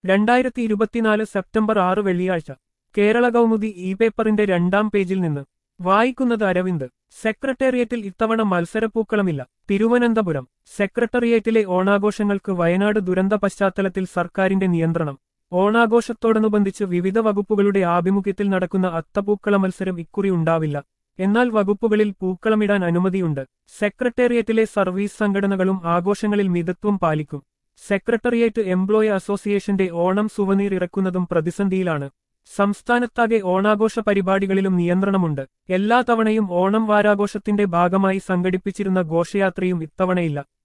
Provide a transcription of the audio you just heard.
രണ്ടായിരത്തി ഇരുപത്തിനാല് സെപ്റ്റംബർ ആറ് വെള്ളിയാഴ്ച കേരള കൗമുദി ഇ പേപ്പറിന്റെ രണ്ടാം പേജിൽ നിന്ന് വായിക്കുന്നത് അരവിന്ദ് സെക്രട്ടേറിയറ്റിൽ ഇത്തവണ മത്സരപ്പൂക്കളമില്ല തിരുവനന്തപുരം സെക്രട്ടേറിയറ്റിലെ ഓണാഘോഷങ്ങൾക്ക് വയനാട് ദുരന്ത പശ്ചാത്തലത്തിൽ സർക്കാരിന്റെ നിയന്ത്രണം ഓണാഘോഷത്തോടനുബന്ധിച്ച് വിവിധ വകുപ്പുകളുടെ ആഭിമുഖ്യത്തിൽ നടക്കുന്ന അത്തപ്പൂക്കള മത്സരം ഇക്കുറി ഉണ്ടാവില്ല എന്നാൽ വകുപ്പുകളിൽ പൂക്കളമിടാൻ അനുമതിയുണ്ട് സെക്രട്ടേറിയറ്റിലെ സർവീസ് സംഘടനകളും ആഘോഷങ്ങളിൽ മിതത്വം പാലിക്കും സെക്രട്ടേറിയറ്റ് എംപ്ലോയി അസോസിയേഷന്റെ ഓണം സുവനീർ ഇറക്കുന്നതും പ്രതിസന്ധിയിലാണ് സംസ്ഥാനത്താകെ ഓണാഘോഷ പരിപാടികളിലും നിയന്ത്രണമുണ്ട് എല്ലാ തവണയും ഓണം വാരാഘോഷത്തിന്റെ ഭാഗമായി സംഘടിപ്പിച്ചിരുന്ന ഘോഷയാത്രയും ഇത്തവണയില്ല